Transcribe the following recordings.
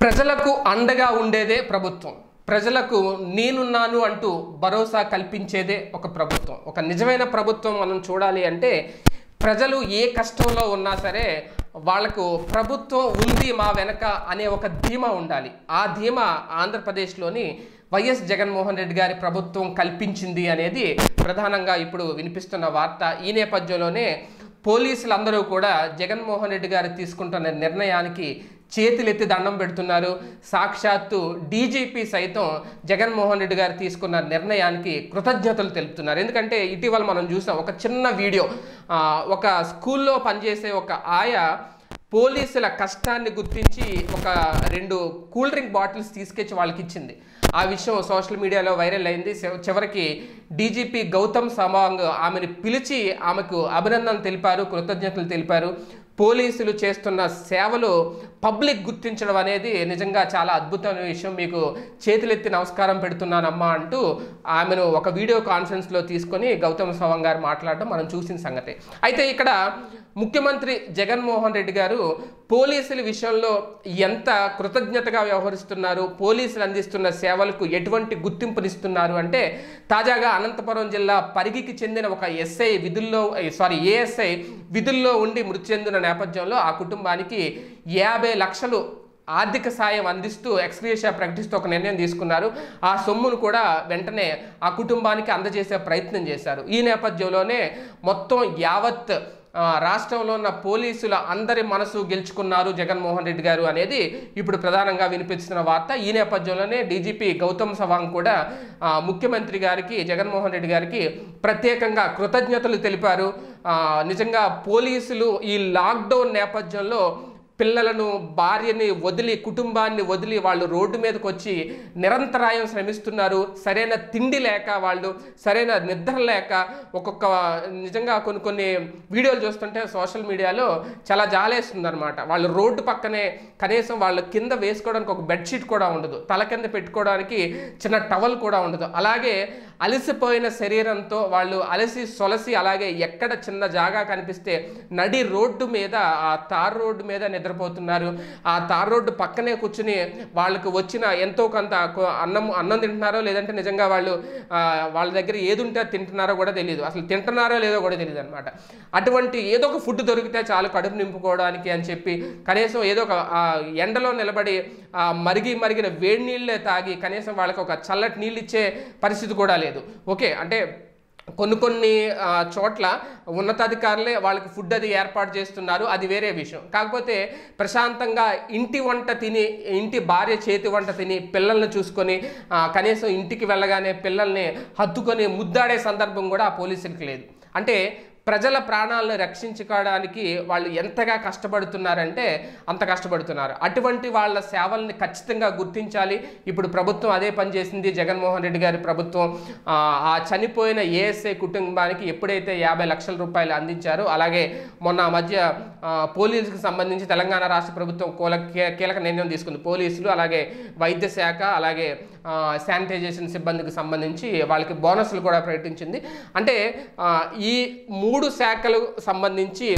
ప్రజలకు అండగా ఉండేదే ప్రభుత్వం ప్రజలకు నేనున్నాను అంటూ భరోసా కల్పించేదే ఒక ప్రభుత్వం ఒక నిజమైన ప్రభుత్వం మనం చూడాలి అంటే ప్రజలు ఏ కష్టంలో ఉన్నా సరే వాళ్లకు ప్రభుత్వం ఉంది మా వెనక అనే ఒక ధీమా ఉండాలి ఆ ధీమా ఆంధ్రప్రదేశ్లోని వైఎస్ జగన్మోహన్ రెడ్డి గారి ప్రభుత్వం కల్పించింది అనేది ప్రధానంగా ఇప్పుడు వినిపిస్తున్న వార్త ఈ నేపథ్యంలోనే పోలీసులందరూ కూడా జగన్మోహన్ రెడ్డి గారు తీసుకుంటున్న నిర్ణయానికి చేతులెత్తి దండం పెడుతున్నారు సాక్షాత్తు డీజీపీ సైతం జగన్మోహన్ రెడ్డి గారు తీసుకున్న నిర్ణయానికి కృతజ్ఞతలు తెలుపుతున్నారు ఎందుకంటే ఇటీవల మనం చూసాం ఒక చిన్న వీడియో ఆ, ఒక స్కూల్లో పనిచేసే ఒక ఆయా పోలీసుల కష్టాన్ని గుర్తించి ఒక రెండు కూల్ డ్రింక్ బాటిల్స్ తీసుకొచ్చి వాళ్ళకి ఇచ్చింది ఆ విషయం సోషల్ మీడియాలో వైరల్ అయింది చివ- చివరికి డీజీపీ గౌతమ్ సమాంగ్ ఆమెను పిలిచి ఆమెకు అభినందన తెలిపారు కృతజ్ఞతలు తెలిపారు పోలీసులు చేస్తున్న సేవలు పబ్లిక్ గుర్తించడం అనేది నిజంగా చాలా అద్భుతమైన విషయం మీకు చేతులెత్తి నమస్కారం పెడుతున్నానమ్మా అంటూ ఆమెను ఒక వీడియో కాన్ఫరెన్స్లో తీసుకొని గౌతమ్ సవాంగ్ గారు మాట్లాడడం మనం చూసిన సంగతి అయితే ఇక్కడ ముఖ్యమంత్రి జగన్మోహన్ రెడ్డి గారు పోలీసుల విషయంలో ఎంత కృతజ్ఞతగా వ్యవహరిస్తున్నారు పోలీసులు అందిస్తున్న సేవలకు ఎటువంటి గుర్తింపునిస్తున్నారు అంటే తాజాగా అనంతపురం జిల్లా పరిగికి చెందిన ఒక ఎస్ఐ విధుల్లో సారీ ఏఎస్ఐ విధుల్లో ఉండి మృతి చెందిన నేపథ్యంలో ఆ కుటుంబానికి యాభై లక్షలు ఆర్థిక సాయం అందిస్తూ ఎక్స్గ్రేషియా ప్రకటిస్తూ ఒక నిర్ణయం తీసుకున్నారు ఆ సొమ్మును కూడా వెంటనే ఆ కుటుంబానికి అందజేసే ప్రయత్నం చేశారు ఈ నేపథ్యంలోనే మొత్తం యావత్ ఆ, రాష్ట్రంలో ఉన్న పోలీసుల అందరి మనసు గెలుచుకున్నారు జగన్మోహన్ రెడ్డి గారు అనేది ఇప్పుడు ప్రధానంగా వినిపిస్తున్న వార్త ఈ నేపథ్యంలోనే డీజీపీ గౌతమ్ సవాంగ్ కూడా ఆ, ముఖ్యమంత్రి గారికి జగన్మోహన్ రెడ్డి గారికి ప్రత్యేకంగా కృతజ్ఞతలు తెలిపారు ఆ, నిజంగా పోలీసులు ఈ లాక్డౌన్ నేపథ్యంలో పిల్లలను భార్యని వదిలి కుటుంబాన్ని వదిలి వాళ్ళు రోడ్డు మీదకి వచ్చి నిరంతరాయం శ్రమిస్తున్నారు సరైన తిండి లేక వాళ్ళు సరైన నిద్ర లేక ఒక్కొక్క నిజంగా కొన్ని కొన్ని వీడియోలు చూస్తుంటే సోషల్ మీడియాలో చాలా జాలేస్తుంది అనమాట వాళ్ళు రోడ్డు పక్కనే కనీసం వాళ్ళ కింద వేసుకోవడానికి ఒక బెడ్షీట్ కూడా ఉండదు తల కింద పెట్టుకోవడానికి చిన్న టవల్ కూడా ఉండదు అలాగే అలసిపోయిన శరీరంతో వాళ్ళు అలసి సొలసి అలాగే ఎక్కడ చిన్న జాగా కనిపిస్తే నడి రోడ్డు మీద ఆ తార్ రోడ్డు మీద నిద్రపోతున్నారు ఆ తార్ రోడ్డు పక్కనే కూర్చుని వాళ్ళకు వచ్చిన ఎంతో కొంత కొ- అన్నం అన్నం తింటున్నారో లేదంటే నిజంగా వాళ్ళు ఆ, వాళ్ళ దగ్గర ఏది ఉంటే అది తింటున్నారో కూడా తెలియదు అసలు తింటున్నారో లేదో కూడా తెలియదు అనమాట అటువంటి ఏదో ఒక ఫుడ్ దొరికితే చాలు కడుపు నింపుకోవడానికి అని చెప్పి కనీసం ఏదో ఒక ఆ, ఎండలో నిలబడి ఆ, మరిగి మరిగిన వేడి నీళ్ళే తాగి కనీసం వాళ్ళకి ఒక చల్లటి నీళ్ళు ఇచ్చే పరిస్థితి కూడా లేదు ఓకే అంటే కొన్ని కొన్ని ఆ, చోట్ల ఉన్నతాధికారులే వాళ్ళకి ఫుడ్ అది ఏర్పాటు చేస్తున్నారు అది వేరే విషయం కాకపోతే ప్రశాంతంగా ఇంటి వంట తిని ఇంటి భార్య చేతి వంట తిని పిల్లల్ని చూసుకొని ఆ, కనీసం ఇంటికి వెళ్ళగానే పిల్లల్ని హత్తుకొని ముద్దాడే సందర్భం కూడా ఆ పోలీసులకి లేదు అంటే ప్రజల ప్రాణాలను రక్షించుకోవడానికి వాళ్ళు ఎంతగా కష్టపడుతున్నారంటే అంత కష్టపడుతున్నారు అటువంటి వాళ్ళ సేవల్ని ఖచ్చితంగా గుర్తించాలి ఇప్పుడు ప్రభుత్వం అదే పని చేసింది జగన్మోహన్ రెడ్డి గారి ప్రభుత్వం ఆ, ఆ చనిపోయిన ఏఎస్ఐ కుటుంబానికి ఎప్పుడైతే యాభై లక్షల రూపాయలు అందించారో అలాగే మొన్న ఆ మధ్య ఆ, పోలీసులకు సంబంధించి తెలంగాణ రాష్ట్ర ప్రభుత్వం కోల కీ- కీలక నిర్ణయం తీసుకుంది పోలీసులు అలాగే వైద్య శాఖ అలాగే ఆ, శానిటైజేషన్ సిబ్బందికి సంబంధించి వాళ్ళకి బోనస్లు కూడా ప్రకటించింది అంటే ఆ, ఈ మూడు శాఖలకు సంబంధించి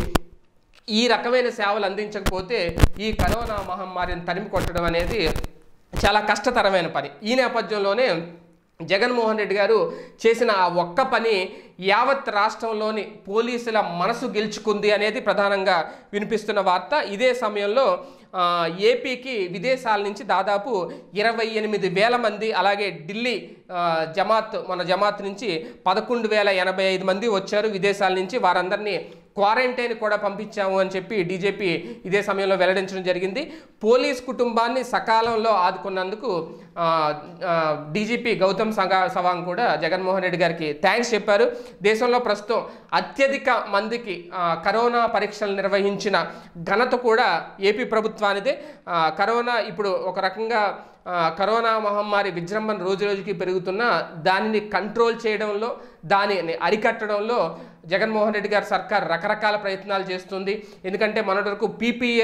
ఈ రకమైన సేవలు అందించకపోతే ఈ కరోనా మహమ్మారిని తరిమి కొట్టడం అనేది చాలా కష్టతరమైన పని ఈ నేపథ్యంలోనే జగన్మోహన్ రెడ్డి గారు చేసిన ఆ ఒక్క పని యావత్ రాష్ట్రంలోని పోలీసుల మనసు గెలుచుకుంది అనేది ప్రధానంగా వినిపిస్తున్న వార్త ఇదే సమయంలో ఆ, ఏపీకి విదేశాల నుంచి దాదాపు ఇరవై ఎనిమిది వేల మంది అలాగే ఢిల్లీ ఆ, జమాత్ మన జమాత్ నుంచి పదకొండు వేల ఎనభై ఐదు మంది వచ్చారు విదేశాల నుంచి వారందరినీ క్వారంటైన్ కూడా పంపించాము అని చెప్పి డీజీపీ ఇదే సమయంలో వెల్లడించడం జరిగింది పోలీస్ కుటుంబాన్ని సకాలంలో ఆదుకున్నందుకు ఆ, ఆ, డీజీపీ గౌతమ్ సంగా సవాంగ్ కూడా జగన్మోహన్ రెడ్డి గారికి థ్యాంక్స్ చెప్పారు దేశంలో ప్రస్తుతం అత్యధిక మందికి ఆ, కరోనా పరీక్షలు నిర్వహించిన ఘనత కూడా ఏపీ ప్రభుత్వానిదే ఆ, కరోనా ఇప్పుడు ఒక రకంగా ఆ, కరోనా మహమ్మారి విజృంభణ రోజు రోజుకి పెరుగుతున్న దానిని కంట్రోల్ చేయడంలో దానిని అరికట్టడంలో జగన్మోహన్ రెడ్డి గారి సర్కార్ రకరకాల ప్రయత్నాలు చేస్తుంది ఎందుకంటే మొన్నటి వరకు పీపీఏల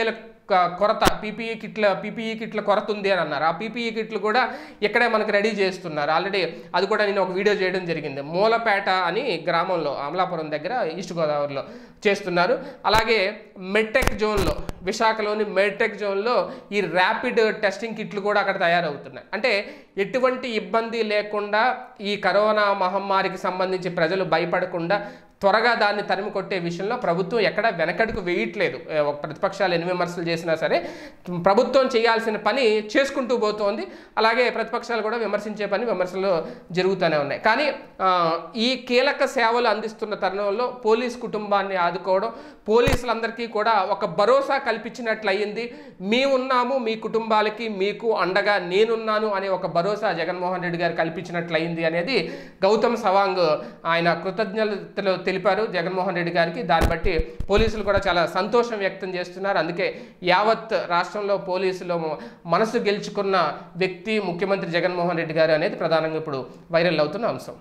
క- కొరత పీపీఈ కిట్ల పీపీఈ కిట్ల కొరత ఉంది అని అన్నారు ఆ పీపీఈ కిట్లు కూడా ఇక్కడే మనకు రెడీ చేస్తున్నారు ఆల్రెడీ అది కూడా నేను ఒక వీడియో చేయడం జరిగింది మూలపేట అని గ్రామంలో అమలాపురం దగ్గర ఈస్ట్ గోదావరిలో చేస్తున్నారు అలాగే మెడ్టెక్ జోన్లో విశాఖలోని మెడ్టెక్ జోన్లో ఈ ర్యాపిడ్ టెస్టింగ్ కిట్లు కూడా అక్కడ తయారవుతున్నాయి అంటే ఎటువంటి ఇబ్బంది లేకుండా ఈ కరోనా మహమ్మారికి సంబంధించి ప్రజలు భయపడకుండా త్వరగా దాన్ని తరిమి కొట్టే విషయంలో ప్రభుత్వం ఎక్కడ వెనకడుగు వేయట్లేదు ఏ, ఒక ప్రతిపక్షాలు ఎన్ని విమర్శలు చేసినా సరే ప్రభుత్వం చేయాల్సిన పని చేసుకుంటూ పోతోంది అలాగే ప్రతిపక్షాలు కూడా విమర్శించే పని విమర్శలు జరుగుతూనే ఉన్నాయి కానీ ఆ, ఈ కీలక సేవలు అందిస్తున్న తరుణంలో పోలీస్ కుటుంబాన్ని ఆదుకోవడం పోలీసులందరికీ కూడా ఒక భరోసా కల్పించినట్లయింది మేమున్నాము మీ కుటుంబాలకి మీకు అండగా నేనున్నాను అనే ఒక భరోసా జగన్మోహన్ రెడ్డి గారు కల్పించినట్లయింది అనేది గౌతమ్ సవాంగ్ ఆయన కృతజ్ఞతలు తెలిపారు జగన్మోహన్ రెడ్డి గారికి దాన్ని బట్టి పోలీసులు కూడా చాలా సంతోషం వ్యక్తం చేస్తున్నారు అందుకే యావత్ రాష్ట్రంలో పోలీసులు మనసు గెలుచుకున్న వ్యక్తి ముఖ్యమంత్రి జగన్మోహన్ రెడ్డి గారు అనేది ప్రధానంగా ఇప్పుడు వైరల్ అవుతున్న అంశం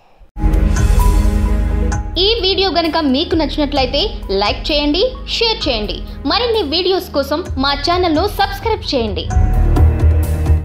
ఈ వీడియో గనుక మీకు నచ్చినట్లయితే లైక్ చేయండి షేర్ చేయండి మరిన్ని వీడియోస్ కోసం మా ఛానల్ను సబ్స్క్రైబ్ చేయండి